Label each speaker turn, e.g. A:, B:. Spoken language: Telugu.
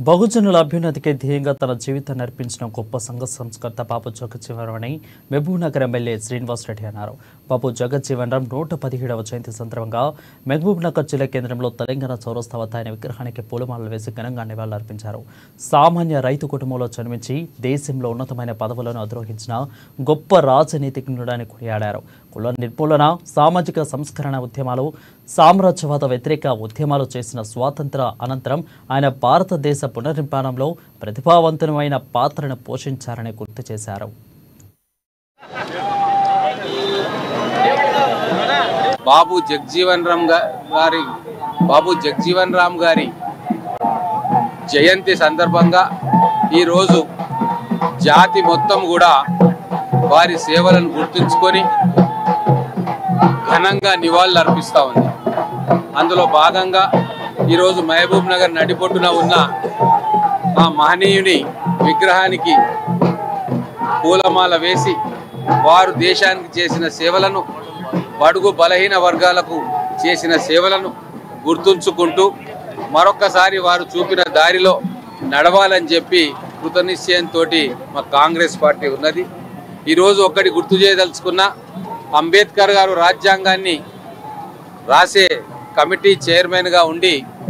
A: బహుజనుల అభ్యున్నతికి ధ్యేయంగా తన జీవితాన్ని అర్పించిన గొప్ప సంఘ సంస్కర్త బాబు జగజ్జీవన్ అని మహబూబ్నగర్ ఎమ్మెల్యే శ్రీనివాస్ రెడ్డి అన్నారు బాబు జగజ్జీవన్ రామ్ నూట పదిహేడవ జయంతి సందర్భంగా మహబూబ్నగర్ జిల్లా కేంద్రంలో తెలంగాణ చౌరస్తా వద్ద ఆయన విగ్రహానికి పూలమాలలు వేసి ఘనంగా నివాళులర్పించారు సామాన్య రైతు కుటుంబంలో జన్మించి దేశంలో ఉన్నతమైన పదవులను అధిరోహించిన గొప్ప రాజనీతిజ్ఞుడని కొనియాడారు కుల నిర్మూలన సామాజిక సంస్కరణ ఉద్యమాలు సామ్రాజ్యవాద వ్యతిరేక ఉద్యమాలు చేసిన స్వాతంత్ర అనంతరం ఆయన భారతదేశ పునర్నిర్మాణంలో ప్రతిభావంతమైన పాత్రను పోషించారని గుర్తు చేశారు
B: బాబు జగ్జీవన్ రామ్ గా- గారి బాబు జగ్జీవన్ రామ్ గారి జయంతి సందర్భంగా ఈరోజు జాతి మొత్తం కూడా వారి సేవలను గుర్తుంచుకొని ఘనంగా నివాళులు అర్పిస్తూ ఉంది అందులో భాగంగా ఈరోజు మహబూబ్ నగర్ నడిబొడ్డున ఉన్న ఆ మహనీయుని విగ్రహానికి పూలమాల వేసి వారు దేశానికి చేసిన సేవలను బడుగు బలహీన వర్గాలకు చేసిన సేవలను గుర్తుంచుకుంటూ మరొక్కసారి వారు చూపిన దారిలో నడవాలని చెప్పి కృతనిశ్చయంతో మా కాంగ్రెస్ పార్టీ ఉన్నది ఈరోజు ఒక్కటి గుర్తు చేయదలుచుకున్న అంబేద్కర్ గారు రాజ్యాంగాన్ని రాసే కమిటీ చైర్మన్గా ఉండి